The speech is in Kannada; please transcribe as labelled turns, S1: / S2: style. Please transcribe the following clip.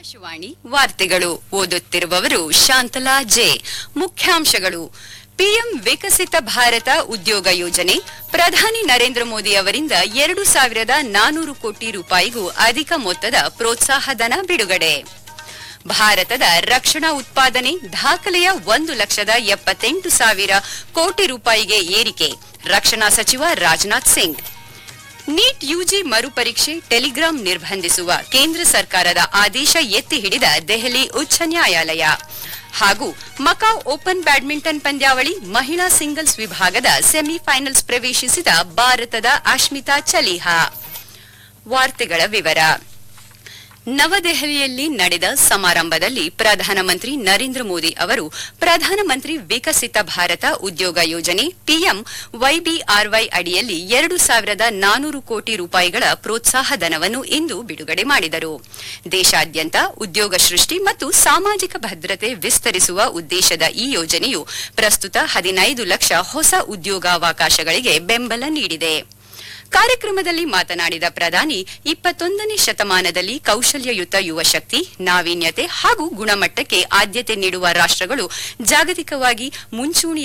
S1: ಆಕಾಶವಾಣಿ ವಾರ್ತೆಗಳು ಓದುತ್ತಿರುವವರು ಶಾಂತಲಾ ಜೆ ಮುಖ್ಯಾಂಶಗಳು ಪಿಎಂ ವಿಕಸಿತ ಭಾರತ ಉದ್ಯೋಗ ಯೋಜನೆ ಪ್ರಧಾನಿ ನರೇಂದ್ರ ಮೋದಿ ಅವರಿಂದ ಎರಡು ಸಾವಿರದ ನಾನೂರು ಕೋಟಿ ರೂಪಾಯಿಗೂ ಅಧಿಕ ಮೊತ್ತದ ಪ್ರೋತ್ಸಾಹಧನ ಬಿಡುಗಡೆ ಭಾರತದ ರಕ್ಷಣಾ ಉತ್ಪಾದನೆ ದಾಖಲೆಯ ಒಂದು ಲಕ್ಷದ ಎಪ್ಪತ್ತೆಂಟು ಸಾವಿರ ಕೋಟಿ ರೂಪಾಯಿಗೆ ಏರಿಕೆ ರಕ್ಷಣಾ ಸಚಿವ ರಾಜನಾಥ್ ಸಿಂಗ್ ನೀಟ್ ಯುಜಿ ಮರುಪರೀಕ್ಷೆ ಟೆಲಿಗ್ರಾಂ ನಿರ್ಬಂಧಿಸುವ ಕೇಂದ್ರ ಸರ್ಕಾರದ ಆದೇಶ ಎತ್ತಿ ಹಿಡಿದ ದೆಹಲಿ ಉಚ್ಚ ನ್ಯಾಯಾಲಯ ಹಾಗೂ ಮಕಾವ್ ಓಪನ್ ಬ್ಯಾಡ್ಮಿಂಟನ್ ಪಂದ್ಯಾವಳಿ ಮಹಿಳಾ ಸಿಂಗಲ್ಸ್ ವಿಭಾಗದ ಸೆಮಿಫೈನಲ್ಸ್ ಪ್ರವೇಶಿಸಿದ ಭಾರತದ ಅಶ್ಮಿತಾ ಚಲಿಹಾ ವಾರ್ತೆಗಳ ವಿವರ ನವದೆಹಲಿಯಲ್ಲಿ ನಡೆದ ಸಮಾರಂಭದಲ್ಲಿ ಪ್ರಧಾನಮಂತ್ರಿ ನರೇಂದ್ರ ಮೋದಿ ಅವರು ಪ್ರಧಾನಮಂತ್ರಿ ವಿಕಸಿತ ಭಾರತ ಉದ್ಯೋಗ ಯೋಜನೆ ಪಿಎಂ ವೈಬಿಆರ್ವೈ ಅಡಿಯಲ್ಲಿ ಎರಡು ಸಾವಿರದ ನಾನೂರು ಕೋಟಿ ರೂಪಾಯಿಗಳ ಪ್ರೋತ್ಸಾಹ ಧನವನ್ನು ಇಂದು ಬಿಡುಗಡೆ ಮಾಡಿದರು ದೇಶಾದ್ಯಂತ ಉದ್ಯೋಗ ಸೃಷ್ಟಿ ಮತ್ತು ಸಾಮಾಜಿಕ ಭದ್ರತೆ ವಿಸ್ತರಿಸುವ ಉದ್ದೇಶದ ಈ ಯೋಜನೆಯು ಪ್ರಸ್ತುತ ಹದಿನೈದು ಲಕ್ಷ ಹೊಸ ಉದ್ಯೋಗಾವಕಾಶಗಳಿಗೆ ಬೆಂಬಲ ನೀಡಿದೆ ಕಾರ್ಯಕ್ರಮದಲ್ಲಿ ಮಾತನಾಡಿದ ಪ್ರಧಾನಿ ಇಪ್ಪತ್ತೊಂದನೇ ಶತಮಾನದಲ್ಲಿ ಕೌಶಲ್ಯಯುತ ಯುವ ಶಕ್ತಿ ನಾವೀನ್ಯತೆ ಹಾಗೂ ಗುಣಮಟ್ಟಕ್ಕೆ ಆದ್ಯತೆ ನೀಡುವ ರಾಷ್ಟ್ರಗಳು ಜಾಗತಿಕವಾಗಿ ಮುಂಚೂಣಿ